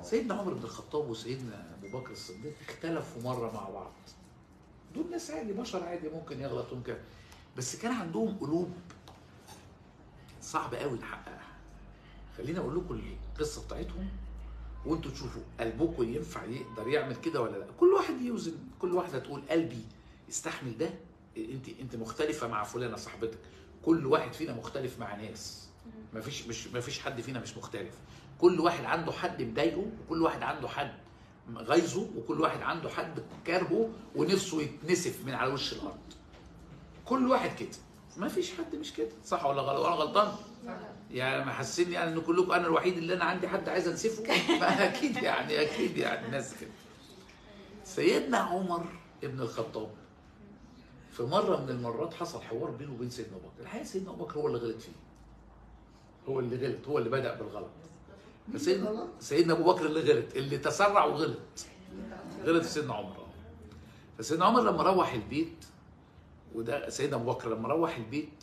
سيدنا عمر بن الخطاب وسيدنا ابو بكر الصديق اختلفوا مره مع بعض دول ناس عادي بشر عادي ممكن يغلطوا ممكن بس كان عندهم قلوب صعب قوي نحققها خليني اقول لكم القصه بتاعتهم وانتوا تشوفوا قلبكم ينفع يقدر يعمل كده ولا لا كل واحد يوزن كل واحده تقول قلبي يستحمل ده انت انت مختلفه مع فلانه صاحبتك كل واحد فينا مختلف مع ناس مفيش مش مفيش حد فينا مش مختلف كل واحد عنده حد مضايقه وكل واحد عنده حد غيظه وكل واحد عنده حد كارهه ونفسه يتنسف من على وش الارض كل واحد كده ما فيش حد مش كده صح ولا غلط ولا غلطان يعني ما حاسين يعني ان كلكم انا الوحيد اللي انا عندي حد عايز انسفه ما اكيد يعني اكيد يعني الناس كده سيدنا عمر ابن الخطاب في مره من المرات حصل حوار بينه وبين سيدنا ابو بكر الحقيقه سيدنا ابو بكر هو اللي غلط فيه هو اللي غلط هو اللي بدا بالغلط سيدنا سيدنا ابو بكر اللي غلط اللي تسرع وغلط غلط في سيدنا عمر فسيدنا عمر لما روح البيت وده سيدنا ابو بكر لما روح البيت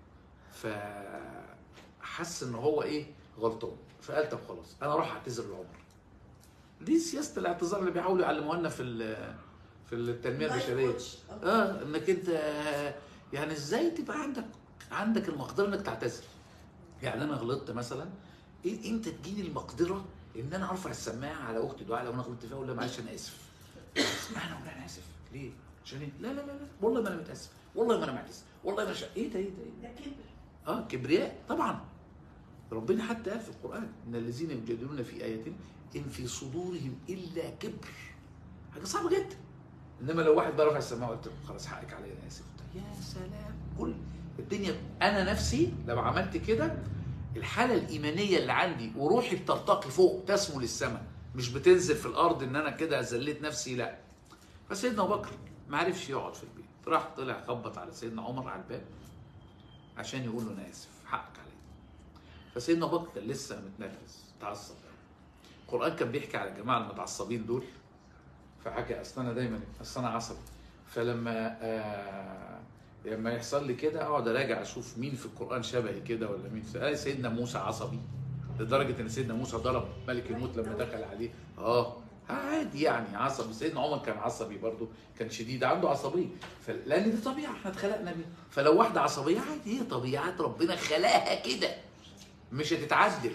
فحس ان هو ايه غلطان فقال طب خلاص انا اروح اعتذر لعمر دي سياسه الاعتذار اللي بيحاولوا يعلموها لنا في ال- في التنميه البشريه اه انك انت يعني ازاي تبقى عندك عندك المقدره انك تعتذر يعني انا غلطت مثلا إيه انت تجيني المقدره ان انا ارفع السماعه على اختي دعاء لو انا غلطت فيها اقول لها معلش انا اسف انا اقول لها انا اسف ليه؟ عشان ايه؟ لا لا لا لا والله ما انا متاسف والله ما انا معتذر والله ما انا شا... ايه ده ايه ده ايه ده؟ ده كبر اه كبرياء طبعا ربنا حتى قال في القران ان الذين يجادلون في اياتنا ان في صدورهم الا كبر حاجه صعبه جدا انما لو واحد بقى رفع السماعه وقلت له خلاص حقك عليا انا اسف يا سلام كل الدنيا انا نفسي لو عملت كده الحاله الايمانيه اللي عندي وروحي بترتقي فوق تسمو للسماء مش بتنزل في الارض ان انا كده ذليت نفسي لا فسيدنا ابو بكر ما عرفش يقعد في البيت راح طلع خبط على سيدنا عمر على الباب عشان يقول له انا اسف حقك عليا فسيدنا ابو بكر كان لسه متنرفز متعصب القران كان بيحكي على الجماعه المتعصبين دول فحكى اصل انا دايما اصل انا عصبي فلما آه لما يحصل لي كده اقعد اراجع اشوف مين في القران شبهي كده ولا مين في آه سيدنا موسى عصبي لدرجه ان سيدنا موسى ضرب ملك الموت لما دخل عليه اه عادي يعني عصبي سيدنا عمر كان عصبي برضه كان شديد عنده عصبيه ف- لان دي طبيعه احنا اتخلقنا بيها فلو واحده عصبيه عادي هي طبيعات ربنا خلقها كده مش هتتعدل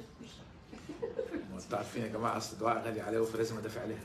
ما انتوا عارفين يا جماعه اصل الدعاء غالي عليها فلازم ادافع عليها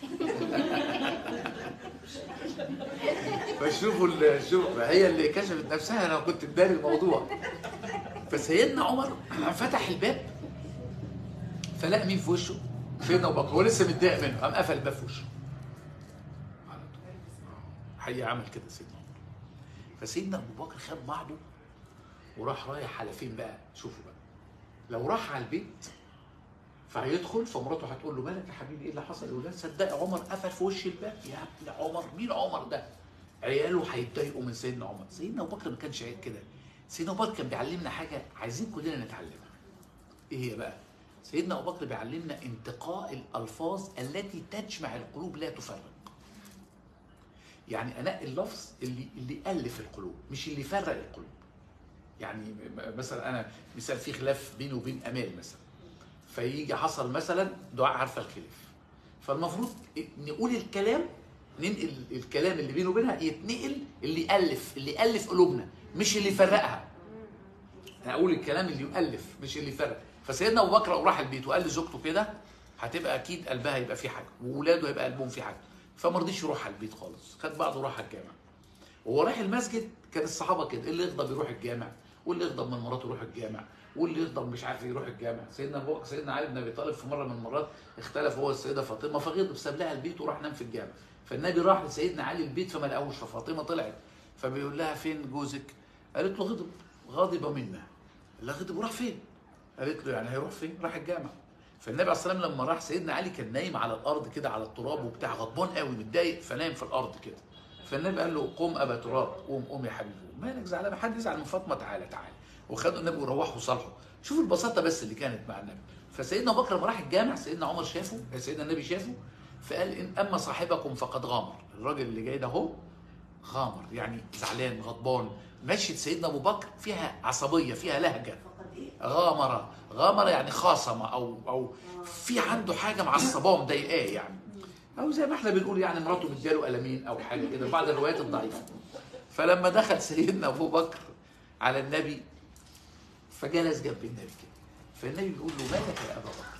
فشوفوا ال- شوف هي اللي كشفت نفسها انا كنت مداري الموضوع فسيدنا عمر فتح الباب فلقى مين في وشه؟ سيدنا ابو بكر هو لسه متضايق منه قام قفل الباب في وشه على طول. حقيقة عمل كده سيدنا عمر فسيدنا ابو بكر خد بعضه وراح رايح على فين بقى؟ شوفوا بقى لو راح على البيت فهيدخل فمراته هتقول له مالك يا حبيبي ايه اللي حصل؟ يقول لها صدق عمر قفل في وش الباب يا ابن عمر مين عمر ده؟ عياله هيتضايقوا من سيدنا عمر سيدنا ابو بكر ما كانش عيب كده سيدنا ابو بكر كان بيعلمنا حاجه عايزين كلنا نتعلمها ايه هي بقى؟ سيدنا ابو بكر بيعلمنا انتقاء الالفاظ التي تجمع القلوب لا تفرق يعني انقي اللفظ اللي اللي يالف القلوب مش اللي يفرق القلوب يعني م- مثلا انا مثال في خلاف بيني وبين امال مثلا فيجي حصل مثلا دعاء عارفه الخلاف فالمفروض نقول الكلام ننقل الكلام اللي بينه وبينها يتنقل اللي يالف اللي يالف قلوبنا مش اللي يفرقها انا اقول الكلام اللي يؤلف مش اللي يفرق فسيدنا ابو بكر راح البيت وقال لزوجته كده هتبقى اكيد قلبها يبقى فيه حاجه واولاده هيبقى قلبهم فيه حاجه فما رضيش يروح على البيت خالص خد بعضه وراح الجامع وهو رايح المسجد كان الصحابه كده اللي يغضب يروح الجامع واللي يغضب من مراته يروح الجامع واللي يغضب مش عارف يروح الجامع سيدنا ابو بكر سيدنا علي بن ابي طالب في مره من المرات اختلف هو والسيده فاطمه فغضب ساب لها البيت وراح نام في الجامع فالنبي راح لسيدنا علي البيت فما لقاهوش ففاطمه طلعت فبيقول لها فين جوزك؟ قالت له غضب غاضب منا لا غضب وراح فين؟ قالت له يعني هيروح فين؟ راح الجامع فالنبي عليه الصلاه والسلام لما راح سيدنا علي كان نايم على الارض كده على التراب وبتاع غضبان قوي متضايق فنايم في الارض كده فالنبي قال له قوم ابا تراب قوم قوم يا حبيبي مالك زعلان حد يزعل من فاطمه تعالى تعالى وخدوا النبي وروحوا صالحوا شوفوا البساطه بس اللي كانت مع النبي فسيدنا ابو بكر لما راح الجامع سيدنا عمر شافه سيدنا النبي شافه فقال ان اما صاحبكم فقد غامر الراجل اللي جاي ده هو غامر يعني زعلان غضبان مشيت سيدنا ابو بكر فيها عصبيه فيها لهجه فقد غامر غامر يعني خاصم او او في عنده حاجه معصباه مضايقاه يعني او زي ما احنا بنقول يعني مراته مدياله قلمين او حاجه كده بعض الروايات الضعيفه فلما دخل سيدنا ابو بكر على النبي فجلس جنب النبي كده فالنبي بيقول له ما لك يا ابا بكر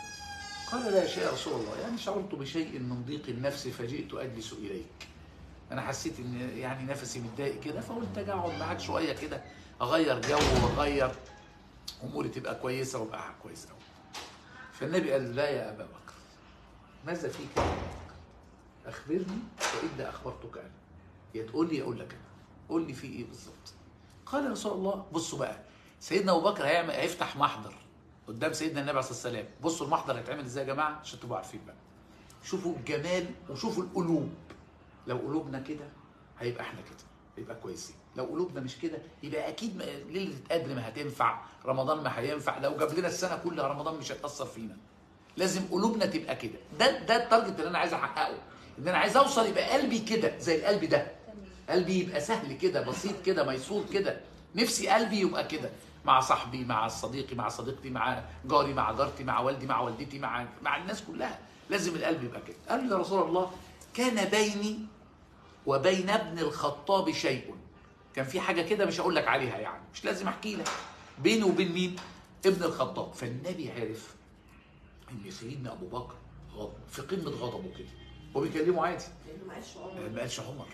قال لا شيء يا رسول الله يعني شعرت بشيء من ضيق النفس فجئت اجلس اليك انا حسيت ان يعني نفسي متضايق كده فقلت اجي اقعد معاك شويه كده اغير جو واغير اموري تبقى كويسه وابقى كويس قوي فالنبي قال لا يا ابا بكر ماذا فيك يا ابا بكر اخبرني والا اخبرتك انا يا تقول لي اقول لك انا قول لي في ايه بالظبط قال يا رسول الله بصوا بقى سيدنا ابو بكر هيعمل هيفتح محضر قدام سيدنا النبي عليه الصلاه والسلام بصوا المحضر هيتعمل ازاي يا جماعه عشان تبقوا عارفين بقى شوفوا الجمال وشوفوا القلوب لو قلوبنا كده هيبقى احنا كده يبقى كويسين لو قلوبنا مش كده يبقى اكيد ما- ليله قدر ما هتنفع رمضان ما هينفع لو جاب لنا السنه كلها رمضان مش هتاثر فينا لازم قلوبنا تبقى كده ده ده التارجت اللي انا عايز احققه ان انا عايز اوصل يبقى قلبي كده زي القلب ده قلبي يبقى سهل كده بسيط كده ميسور كده نفسي قلبي يبقى كده مع صاحبي مع صديقي مع صديقتي مع جاري مع جارتي مع والدي مع والدتي مع مع الناس كلها لازم القلب يبقى كده قال له يا رسول الله كان بيني وبين ابن الخطاب شيء كان في حاجه كده مش هقول لك عليها يعني مش لازم احكي لك بيني وبين مين ابن الخطاب فالنبي عرف ان سيدنا ابو بكر غضب في قمه غضبه كده هو بيكلمه عادي لانه ما قالش عمر ما قالش عمر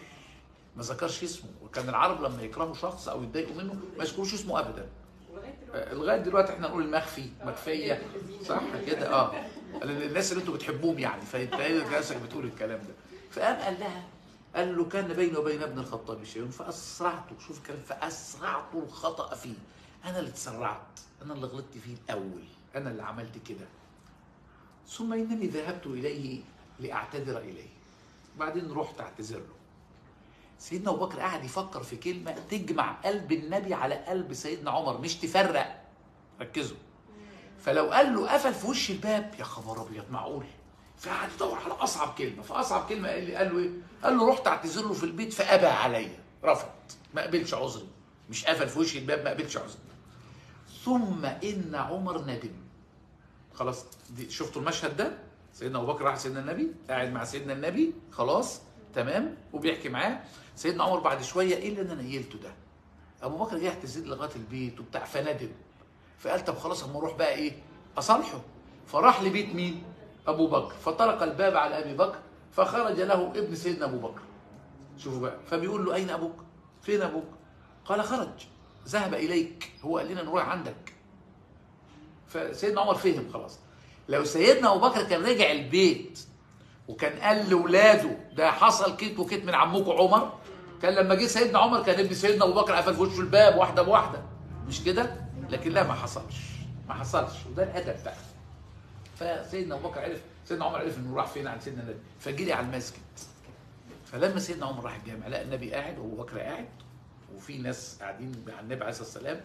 ما ذكرش اسمه وكان العرب لما يكرهوا شخص او يتضايقوا منه ما يذكروش اسمه ابدا ولغايه دلوقتي آه، لغايه دلوقتي احنا نقول المخفي مخفيه صح كده اه لأن الناس اللي انتوا بتحبوهم يعني فتلاقي نفسك بتقول الكلام ده فقام قال لها قال له كان بيني وبين ابن الخطاب شيء فاسرعت شوف الكلام فاسرعت الخطا فيه انا اللي تسرعت انا اللي غلطت فيه الاول انا اللي عملت كده ثم انني ذهبت اليه لاعتذر اليه بعدين رحت اعتذر له سيدنا ابو بكر قاعد يفكر في كلمه تجمع قلب النبي على قلب سيدنا عمر مش تفرق ركزوا فلو قال له قفل في وش الباب يا خبر ابيض معقول فقعد يدور على اصعب كلمه فاصعب كلمه قال لي قال له ايه؟ قال له رحت اعتذر له في البيت فابى عليا رفض ما قبلش عذري مش قفل في وش الباب ما قبلش عذري ثم ان عمر ندم خلاص دي شفتوا المشهد ده سيدنا ابو بكر راح سيدنا النبي قاعد مع سيدنا النبي خلاص تمام وبيحكي معاه سيدنا عمر بعد شويه ايه اللي انا نيلته ده ابو بكر جه يعتذر لغايه البيت وبتاع فندم فقال طب خلاص اما اروح بقى ايه اصالحه فراح لبيت مين ابو بكر فطرق الباب على ابي بكر فخرج له ابن سيدنا ابو بكر شوفوا بقى فبيقول له اين ابوك فين ابوك قال خرج ذهب اليك هو قال لنا نروح عندك فسيدنا عمر فهم خلاص لو سيدنا ابو بكر كان رجع البيت وكان قال لاولاده ده حصل كيت وكيت من عمكم عمر كان لما جه سيدنا عمر كان ابن سيدنا ابو بكر قفل في وشه الباب واحده بواحده مش كده لكن لا ما حصلش ما حصلش وده الادب بقى فسيدنا ابو بكر عرف سيدنا عمر عرف انه راح فين عند سيدنا النبي فجري على المسجد فلما سيدنا عمر راح الجامع لقى النبي قاعد وابو بكر قاعد وفي ناس قاعدين مع النبي عليه الصلاه والسلام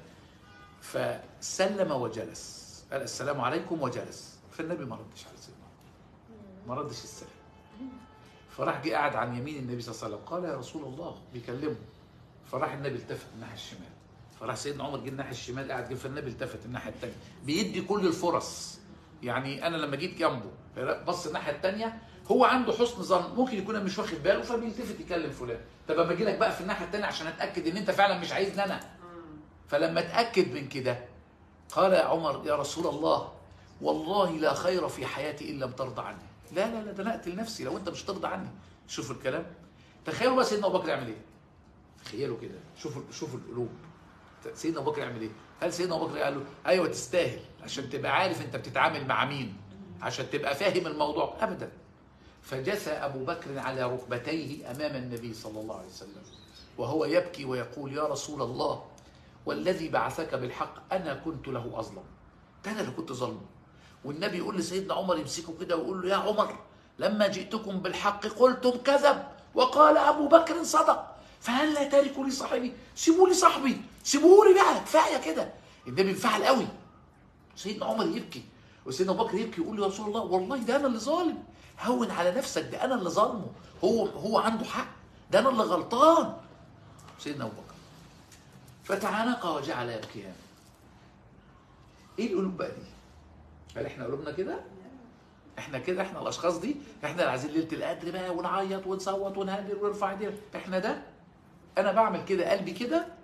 فسلم وجلس قال السلام عليكم وجلس فالنبي ما ردش على سيدنا عمر ما ردش السلام فراح جه قاعد عن يمين النبي صلى الله عليه وسلم قال يا رسول الله بيكلمه فراح النبي التفت الناحيه الشمال فراح سيدنا عمر جه الناحيه الشمال قاعد جه فالنبي التفت الناحيه الثانيه بيدي كل الفرص يعني انا لما جيت جنبه بص الناحيه الثانيه هو عنده حسن ظن ممكن يكون أنا مش واخد باله فبيلتفت يكلم فلان طب اما اجي لك بقى في الناحيه الثانيه عشان اتاكد ان انت فعلا مش عايزني انا فلما اتاكد من كده قال يا عمر يا رسول الله والله لا خير في حياتي ان لم ترضى عني لا لا لا ده انا اقتل نفسي لو انت مش ترضى عني شوف الكلام تخيلوا بقى سيدنا ابو بكر يعمل ايه تخيلوا كده شوفوا شوفوا القلوب سيدنا ابو بكر يعمل ايه هل سيدنا ابو بكر قال له ايوه تستاهل عشان تبقى عارف انت بتتعامل مع مين عشان تبقى فاهم الموضوع ابدا فجثى ابو بكر على ركبتيه امام النبي صلى الله عليه وسلم وهو يبكي ويقول يا رسول الله والذي بعثك بالحق انا كنت له اظلم ده انا اللي كنت ظلمه والنبي يقول لسيدنا عمر يمسكه كده ويقول له يا عمر لما جئتكم بالحق قلتم كذب وقال ابو بكر صدق فهل لا تاركوا لي صاحبي سيبوا لي صاحبي سيبوه لي بقى كفايه كده النبي انفعل قوي سيدنا عمر يبكي وسيدنا ابو بكر يبكي يقول له يا رسول الله والله ده انا اللي ظالم هون على نفسك ده انا اللي ظالمه هو هو عنده حق ده انا اللي غلطان سيدنا ابو بكر فتعانق وجعل يبكيان ايه القلوب بقى دي هل احنا قلوبنا كده احنا كده احنا الاشخاص دي احنا اللي عايزين ليله القدر بقى ونعيط ونصوت ونهلل ونرفع ايدينا احنا ده انا بعمل كده قلبي كده